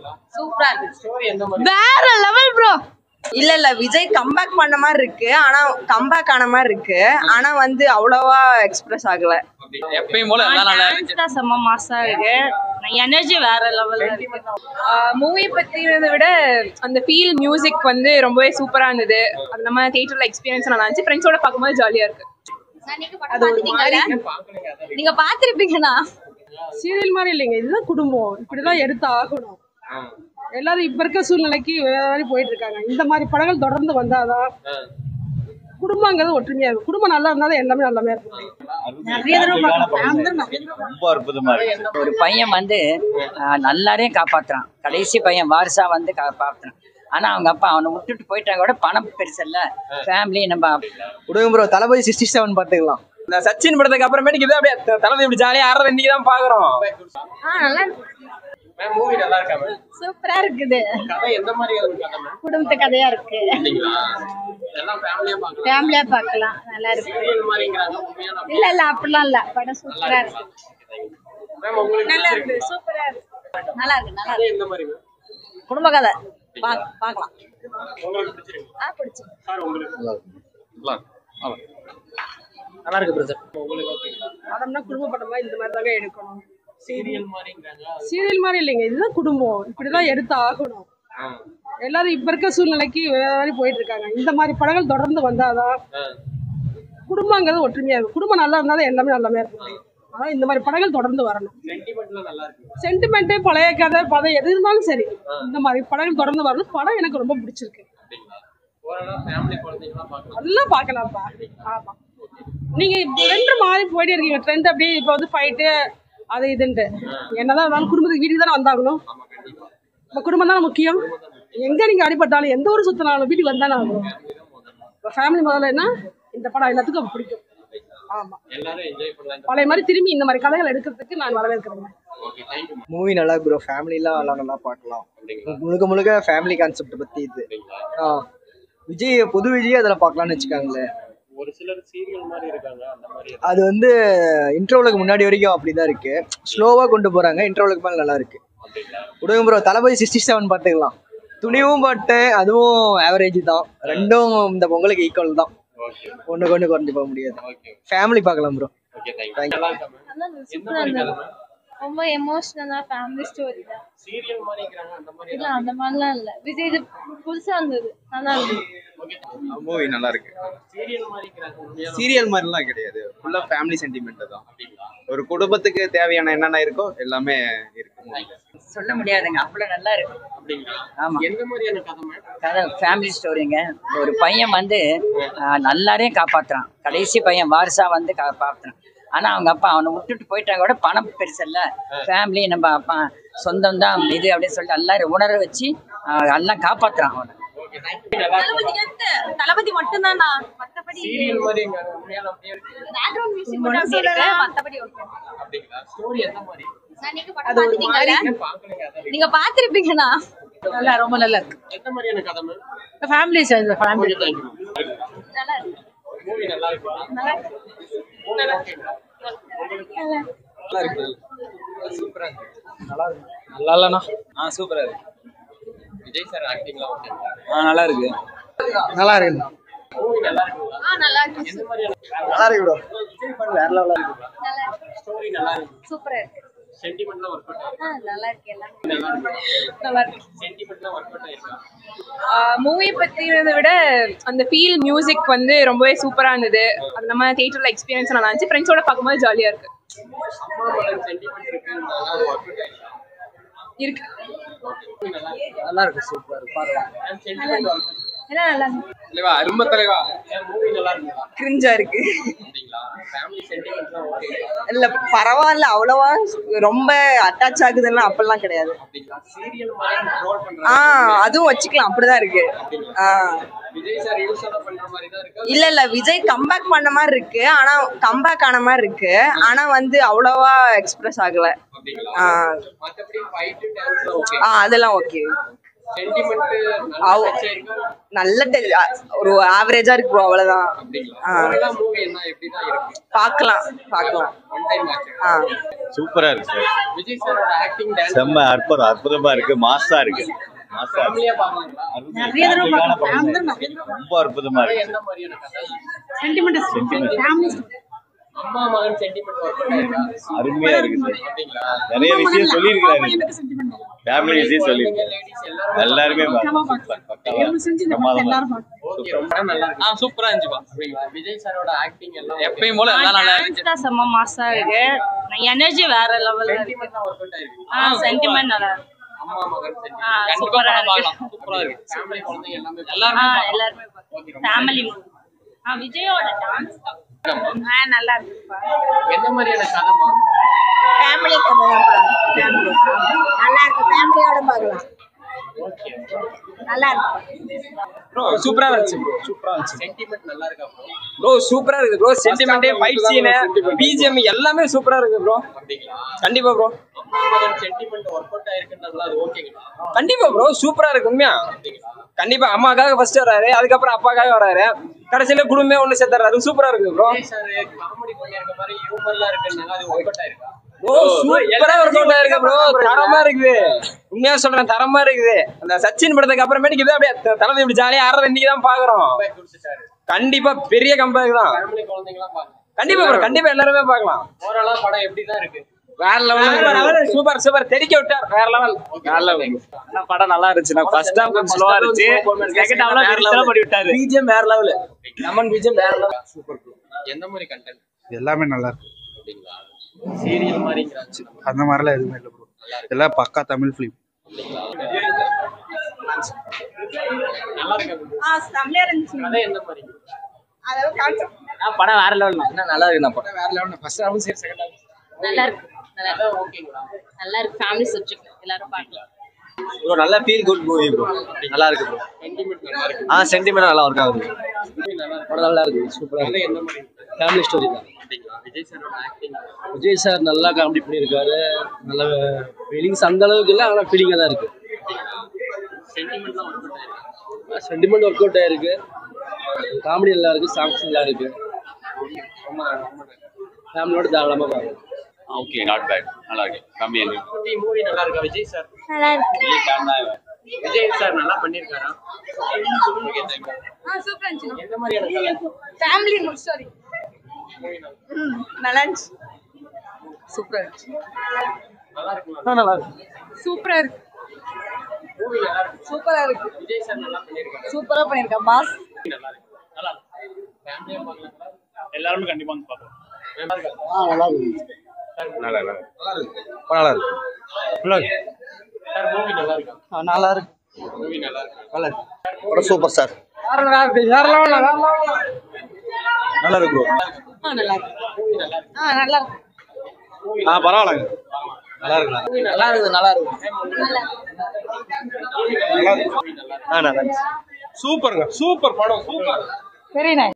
சூப்பரா இருக்கு ஸ்டோரி எந்த மாதிரி வேற லெவல் ப்ரோ இல்ல இல்ல விஜய் கம்பேக் பண்ண மாதிரி இருக்கு ஆனா கம்பேக் ஆன மாதிரி இருக்கு ஆனா வந்து அவ்வளவா எக்ஸ்பிரஸ் ஆகல எப்பயும் போல எல்லாம் நல்லா டான்ஸ் தான் செம்ம மாசா இருக்கு எனர்ஜி வேற லெவல்ல இருக்கு மூவி பத்தினதை விட அந்த ஃபீல் மியூசிக் வந்து ரொம்பவே சூப்பரா இருந்தது அது நம்ம தியேட்டர்ல எக்ஸ்பீரியன்ஸ் நல்லா இருந்துச்சு ஃப்ரெண்ட்ஸோட பார்க்கும்போது ஜாலியா இருக்கு அது ஒரு மாதிரி நீங்க பாத்திருப்பீங்கண்ணா சீரியல் மாதிரி இல்லைங்க இதுதான் குடும்பம் இப்படிதான் எடுத்து ஆகணும் எல்லாரும் இப்ப இருக்க சூழ்நிலைக்கு வேற மாதிரி போயிட்டு இருக்காங்க இந்த மாதிரி படங்கள் தொடர்ந்து வந்தாதான் குடும்பங்கிறது ஒற்றுமையா இருக்கும் குடும்பம் நல்லா இருந்தாலும் எல்லாமே நல்லாமே இருக்கும் நிறைய தடவை பார்க்கலாம். ரொம்ப அற்புதமா இருக்கு ஒரு பையன் வந்து ஆஹ், நல்லாரையும் காப்பாத்துறான் கடைசி பையன் வாரிசா வந்து காப்பாத்துறான் ஆனா அவங்க அப்பா அவனை விட்டுட்டு போயிட்டாங்க கூட பணம் பெருசு இல்ல ஃபேமிலி நம்ம விடுங்க ப்ரோ தளபதி சிக்ஸ்டி செவன் பார்த்துக்கலாம் இந்த சச்சின் படத்துக்கு அப்புறமேட்டுக்கு இது அப்படியே த- தளபதி இப்படி ஜாலியா ஆடுறத இன்னைக்கு தான் பாக்குறோம் மேம் மூவி நல்லா இருக்கா மேம் சூப்பரா இருக்குது கதை எந்த மாதிரி ஒரு கதை மேம் குடும்பத்து கதையா இருக்கு அப்படிங்களா எல்லாம் ஃபேமிலியா பார்க்கலாம் ஃபேமிலியா பார்க்கலாம் நல்லா இருக்கு சீரியல் மாதிரிங்கிறாங்க உண்மையான இல்ல இல்ல அப்படிலாம் இல்ல படம் சூப்பரா இருக்கு மேம் உங்களுக்கு நல்லா பிடிச்சிருக்கு இருக்கு சூப்பரா இருக்கு நல்லா இருக்கு நல்லா கதை எந்த மாதிரி மேம் இருக்கு குடும்ப கதை பா- பார்க்கலாம் உங்களுக்கு பிடிச்சிருக்கு ஆ பிடிச்சி சார் உங்களுக்கு நல்லா இருக்கு பிரதர் உங்களுக்கு ஓகேங்களா படம்னா குடும்ப படமா இந்த மாதிரி தாங்க எடுக்கணும் சீரியல் மாதிரிங்கிறாங்க சீரியல் மாதிரி இல்லைங்க இதுதான் குடும்பம் இப்படிதான் எடுத்து ஆகணும் எல்லாரும் இப்ப இருக்க சூழ்நிலைக்கு வேற மாதிரி போயிட்டு இருக்காங்க இந்த மாதிரி படங்கள் தொடர்ந்து வந்தாதான் குடும்பங்கிறது ஒற்றுமையா இருக்கும் குடும்பம் நல்லா இருந்தாலும் எல்லாமே நல்லாமே இருக்கும் ஆனா இந்த மாதிரி படங்கள் தொடர்ந்து வரணும் சென்டிமெண்ட்ல நல்லா இருக்கு சென்டிமெண்ட் பழைய கதை படம் எது இருந்தாலும் சரி இந்த மாதிரி படங்கள் தொடர்ந்து வரணும் படம் எனக்கு ரொம்ப பிடிச்சிருக்கு அப்படிங்களா ஓரளவு ஃபேமிலி குழந்தைங்களாம் பார்க்கலாம் நல்லா பார்க்கலாம்ப்பா ஆமா நீங்க இப்போ ரெண்டு மாறி போயிட்டே இருக்கீங்க ட்ரெண்ட் அப்படியே இப்போ வந்து ஃபைட்டு அது இதுன்ட்டு என்னதான் இருந்தாலும் குடும்பத்துக்கு வீட்டுக்கு தானே வந்தாகணும் ஆமா கண்டிப்பா இப்போ குடும்பம் தானே முக்கியம் எங்க நீங்க அடிபட்டாலும் எந்த ஒரு சுத்தினாலும் வீட்டுக்கு வந்தானே ஆகணும் இப்போ ஃபேமிலி முதல்லன்னா இந்த படம் எல்லாத்துக்கும் பிடிக்கும் ஆமா எல்லாரும் என்ஜாய் பண்ணலாம் பழைய மாதிரி திரும்பி இந்த மாதிரி கதைகள் எடுக்கிறதுக்கு நான் வரவேற்கிறேன் ஓகே தேங்க்யூ மூவி நல்லா ப்ரோ ஃபேமிலிலாம் எல்லாம் நல்லா பார்க்கலாம் முழுக்க முழுக்க ஃபேமிலி கான்செப்ட் பத்தி இது ஆ விஜய் புது விஜய் அதில் பார்க்கலாம்னு வச்சுக்காங்களேன் ஒரு சிலர் சீரியல் மாதிரி இருக்காங்க அந்த மாதிரி அது வந்து இன்டர்வலுக்கு முன்னாடி வரைக்கும் அப்படிதான் இருக்கு ஸ்லோவாக கொண்டு போறாங்க இன்டர்வலுக்கு மேலே நல்லா இருக்கு விடுங்க ப்ரோ தளபதி சிக்ஸ்டி செவன் பார்த்துக்கலாம் துணிவும் பார்த்தேன் அதுவும் ஆவரேஜ் தான் ரெண்டும் இந்த பொங்கலுக்கு ஈக்குவல் தான் ஓகே ஒண்ணுக்கு ஒன்று குறைஞ்சு போக முடியாது ஓகே ஃபேமிலி பார்க்கலாம் ப்ரோ ஓகே தேங்க்யூ நல்லா இருக்கா மேம் எந்த மாதிரி கதை மேம் ரொம்ப எமோஷனலா ஃபேமிலி ஸ்டோரி தான் சீரியல் மாதிரிங்கிறாங்க அந்த மாதிரி இல்ல அந்த மாதிரிலாம் இல்ல விஜய் இது புதுசா இருந்தது நல்லா இருந்தது ஓகே மூவி நல்லா இருக்கு சீரியல் மாதிரிங்கிறாங்க உண்மையான சீரியல் மாதிரிலாம் கிடையாது ஃபுல்லா ஃபேமிலி சென்டிமெண்ட் தான் அப்படிங்களா ஒரு குடும்பத்துக்கு தேவையான என்னென்ன இருக்கோ எல்லாமே இருக்கு சொல்ல முடியாதுங்க அவ்வளவு நல்லா இருக்கு அப்படிங்களா ஆமா எந்த மாதிரியான கதை மேம் கதை ஃபேமிலி ஸ்டோரிங்க ஒரு பையன் வந்து ஆஹ், நல்லாரையும் காப்பாத்துறான் கடைசி பையன் வாரிசா வந்து காப்பாத்துறான் ஆனா அவங்க அப்பா அவனை விட்டுட்டு போயிட்டாங்க கூட பணம் பெருசு இல்ல ஃபேமிலி நம்ம அப்பா சொந்தம் தான் இது அப்படின்னு சொல்லிட்டு எல்லாரும் உணர வச்சு ஆஹ், எல்லாம் காப்பாத்துறான் அவனை ஓகே தேங்க்யூ நல்லா இருக்கு தளபதி மட்டும்தானா மத்தபடி சீரியல் மாதிரிங்கிறாங்க உண்மையான அப்படியே இருக்கு பேக்ரவுண்ட் மியூசிக் மட்டும் அப்படி இருக்கு மத்தபடி ஓகே அப்படிங்களா ஸ்டோரி எந்த மாதிரி நீங்க படம் பாத்தீங்களா பாக்கலைங்க அதான் நீங்க பாத்திருப்பீங்கண்ணா நல்லா ரொம்ப நல்லா இருக்கு எந்த மாதிரியான கதை மேம் ஃபேமிலி சேர்ந்த ஃபேமிலி ஓகே தேங்க்யூ நல்லா இருக்கு மூவி நல்லா இருக்குங்களா நல்லா இருக்கு மூவி ஓகேங்களா நல்லா இருக்கு சூப்பரா இருக்கு நல்லா இல்லண்ணா ஆ சூப்பரா இருக்கு விஜய் சார் ஆக்டிங்லாம் ஓகேங்களா ஆ நல்லா இருக்கு நல்லா இருக்கு மூவி நல்லா இருக்குங்களா ஆ நல்லா இருக்கு எந்த மாதிரியான நல்லா இருக்கு ப்ரோ விஜய் fan வேற லெவலாக இருக்கு நல்லா இருக்கு ஸ்டோரி நல்லா இருக்கு சூப்பரா இருக்கு சென்டிமெண்ட்லாம் ஒர்க் அவுட் ஆயிருக்கு ஆ நல்லா இருக்கு எல்லாம் நல்லா இருக்கு நல்லா இருக்கு சென்டிமெண்ட்லாம் ஒர்க் அவுட் ஆயிருக்கு மூவி பத்தினதை விட அந்த ஃபீல் மியூசிக் வந்து ரொம்பவே சூப்பரா இருந்தது அது நம்ம தியேட்டர்ல எக்ஸ்பீரியன்ஸ் நல்லா இருந்துச்சு ஃப்ரெண்ட்ஸோட பார்க்கும்போது ஜாலியா இருக்கு அம்மா படம் சென்டிமெண்ட் இருக்கு நல்லா ஒர்க் அவுட் ஆயிருக்கு இருக்கு நல்லா இருக்கு சூப்பர் பாருங்க சென்டிமெண்ட் ஒர்க் எல்லாம் நல்லா இருக்கு தலைவா அரும்ப தலைவா மூவி நல்லா இருக்குங்களா கிரிஞ்சா இருக்கு அப்படிங்களா ஃபேமிலி சென்டிமெண்ட்லாம் ஓகேங்களா இல்ல பரவாயில்ல அவ்வளவா ரொம்ப அட்டாச் ஆகுதுன்னா அப்படிலாம் கிடையாது அப்படிங்களா சீரியல் மாதிரி ரோல் பண்றாங்க ஆ அதுவும் வச்சுக்கலாம் அப்படிதான் இருக்கு ஆ விஜய் சார் யூஸ் எல்லாம் பண்ற மாதிரி தான் இருக்கு இல்ல இல்ல விஜய் கம்பேக் பண்ண மாதிரி இருக்கு ஆனா கம்பேக் ஆன மாதிரி இருக்கு ஆனா வந்து அவ்வளவா எக்ஸ்பிரஸ் ஆகல அப்படிங்களா ஆ மத்தபடி ஃபைட் டான்ஸ் ஓகே ஆ அதெல்லாம் ஓகே சென்டிமெண்ட் நல்லா ஆவ். டச் ஆயிருக்கு நல்ல te- ஒரு ஆவரேஜா இருக்கு ப்ரோ அவ்வளவுதான் ஆ. ஓவராலா மூவி என்ன எப்படிதான் இருக்கு பார்க்கலாம் பார்க்கலாம் ஒன் டைம் ஆச்சு ஆ சூப்பரா இருக்கு சார் விஜய் சாரோட ஆக்டிங் டான்ஸ் செம்ம அற்புதம் அற்புதமா இருக்கு மாசா இருக்கு மாசா இருக்கு ஃபேமிலியா பாக்கலாங்களா அருமையான படம் சார். ரொம்ப அற்புதமா இருக்கு எந்த மாதிரியான கதை Sentiment. அம்மா மகன் சென்டிமெண்ட் ஒர்க் பண்ணிருக்கா அருமையா இருக்கு சார் அப்படிங்களா நிறைய விஷயம் சொல்லியிருக்கிறாரு ஃபேமிலி விஷயம் சொல்லி லேடிஸ் எல்லாரும் எல்லாருமே பாருங்க. பக்காவா பிரமாதமா ஓகே ரொம்ப நல்லா இருக்கு ஆ சூப்பரா இருந்துச்சுப்பா அப்படிங்களா விஜய் சாரோட ஆக்டிங் எல்லாம் எப்பயும் போல எல்லாம் நல்லா இருந்துச்சு தான் செம்ம மாசா இருக்கு எனர்ஜி வேற லெவல்ல இருக்கு சென்டிமெண்ட் ஒர்க் அவுட் ஆயிருக்கு ஆ சென்டிமெண்ட் நல்லா இருக்கு அம்மா மகன் ஆ சென்டிமெண்ட் கண்டிப்பா சூப்பரா படம் இருக்கு பார்க்கலாம் சூப்பரா இருக்கு ஃபேமிலி குழந்தைங்க எல்லாமே எல்லாருமே ஆ பார்க்கலாம். எல்லாருமே ஃபேமிலி ஆ விஜயோட டான்ஸ் ஆ நல்லா இருக்குப்பா எந்த மாதிரியான கதைமா ஃபேமிலி கதை தான் ஃபேமிலி நல்லா இருக்கு ஃபேமிலியோட பார்க்கலாம் நல்லா இருக்கு ப்ரோ சூப்பரா இருந்துச்சு ப்ரோ சூப்பரா இருந்துச்சு சென்டிமெண்ட் நல்லா இருக்கா ப்ரோ ப்ரோ சூப்பரா இருக்கு bro sentiment fight scene BGM எல்லாமே சூப்பரா இருக்கு ப்ரோ அப்படிங்களா கண்டிப்பா ப்ரோ அம்மா மகன் சென்டிமெண்ட் ஒர்க் அவுட் ஆயிருக்குன்றதுல அது ஓகேங்களா கண்டிப்பா ப்ரோ சூப்பரா இருக்கு உண்மையா கண்டிப்பா அம்மாக்காக ஃபர்ஸ்ட் வராரு அதுக்கப்புறம் அப்பாக்காக வராரு கடைசியில குடும்பமே ஒண்ணு சேர்த்துறாரு சூப்பரா இருக்கு ப்ரோ விஜய் சார் காமெடி பண்ணியிருக்க மாதிரி ஹியூமர்லாம் இருக்குன்னால அது ஒர்க் அவுட் ஆயிருக்கா ப்ரோ சூப்பரா ஒர்க் அவுட் ஆயிருக்கு ப்ரோ தரமா இருக்குது உண்மையா சொல்றேன் தரமா இருக்குது அந்த சச்சின் படத்துக்கு அப்புறமேட்டுக்கு இது அப்படியே த- தளபதி இப்படி ஜாலியா ஆடுறது இன்னைக்கு தான் பாக்குறோம் பேக் கொடுத்துட்டாரு கண்டிப்பா பெரிய கம்பேக் தான் ஃபேமிலி குழந்தைங்களாம் பாருங்க கண்டிப்பா ப்ரோ கண்டிப்பா எல்லாருமே பார்க்கலாம் ஓவராலா படம் எப்படி தான் இருக்கு வேற லெவல் சூப்பர் சூப்பர் தெரிக்க விட்டார் வேற லெவல் வேற லெவல் படம் நல்லா இருந்துச்சு நான் ஃபர்ஸ்ட் ஹாஃப் கொஞ்சம் ஸ்லோவா இருந்துச்சு செகண்ட் ஹாஃப்ல பெருசா பண்ணி விட்டாரு பிஜிஎம் வேற லெவல் லெமன் பிஜிஎம் வேற லெவல் சூப்பர் எந்த மாதிரி கண்டென்ட் எல்லாமே நல்லா இருக்கு அப்படிங்களா சீரியல் மாதிரிங்கிறாங்க அந்த மாதிரிலாம் எதுவுமே இல்லை ப்ரோ எல்லாம் பக்கா தமிழ் ஃபிலிம் நல்லா இருக்கு ஆ செம்மையா இருந்துச்சு கதை எந்த மாதிரி அதெல்லாம் கான்செப்ட் படம் வேற லெவல் என்ன நல்லா இருக்கு நான் படம் வேற லெவல் ஃபர்ஸ்ட் ஹாஃப் சரி செகண்ட் ஹாஃப் நல்லா இருக்கு நல்லா கதை ஓகேங்களா நல்லா இருக்கு ஃபேமிலி சப்ஜெக்ட் எல்லாரும் பார்க்கலாம் ப்ரோ நல்ல ஃபீல் குட் மூவி ப்ரோ நல்லா இருக்கு ப்ரோ சென்டிமெண்ட் நல்லா இருக்கு ஆ சென்டிமெண்ட் நல்லா ஒர்க் ஆகுது movie நல்லா இருக்கு படம் நல்லா இருக்கு சூப்பரா கதை எந்த மாதிரி ஃபேமிலி ஸ்டோரி தான் அப்படிங்களா விஜய் சாரோட ஆக்டிங் விஜய் சார் நல்லா காமெடி பண்ணியிருக்காரு நல்ல ஃபீலிங்ஸ் அந்த அளவுக்கு இல்லை ஆனால் ஃபீலிங்காக தான் இருக்கு சென்டிமெண்ட்லாம் ஒர்க் அவுட் ஆயிருக்கு சென்டிமெண்ட் ஒர்க் அவுட் ஆயிருக்கு காமெடி நல்லா இருக்கு சாங்ஸ் நல்லா இருக்கு ரொம்ப ரொம்ப ஃபேமிலியோட தாராளமாக பாருங்க ஓகே நாட் பேட் நல்லா இருக்கு கம்மி குட்டி மூவி நல்லா இருக்கா விஜய் சார் நல்லா இருக்கு விஜய் சார் நல்லா பண்ணிருக்காரா ஓகே தேங்க் ஆ சூப்பரா இருந்துச்சு எந்த மாதிரியான கதை ஃபேமிலி ஸ்டோரி ம் நல்லா இருந்துச்சு சூப்பரா இருந்துச்சு நல்லா இருக்குங்களா நல்லா இருக்கு சூப்பரா இருக்கு மூவி நல்லா இருக்கு சூப்பரா இருக்கு விஜய் சார் நல்லா பண்ணிருக்காரு சூப்பரா பண்ணிருக்கேன் பாஸ் நல்லா இருக்கு நல்லா இருக்கு ஃபேமிலியா பார்க்கலாங்களா எல்லாருமே கண்டிப்பா வந்து பார்ப்போம் நல்லா இருக்கா ஆ நல்லா இருக்கு நல்லா நல்லா நல்லா இருக்கு நல்லா இருக்கு சார் மூவி நல்லா இருக்கா நல்லா இருக்கு மூவி நல்லா இருக்கு நல்லா இருக்கு படம் சூப்பர் சார் வேற லெவல் வேற லெவல் வேற லெவல் நல்லா இருக்கு ப்ரோ ஆ நல்லா இருக்கு மூவி நல்லா இருக்கு ஆ நல்லா இருக்கு ஆ பரவாயில்லைங்க நல்லா இருக்கு நல்லா இருக்கு நல்லா இருக்கு மூவி நல்லா இருக்கு ஆ நல்லா இருக்கு சூப்பருங்க சூப்பர் படம் சூப்பர் வெரி நைஸ்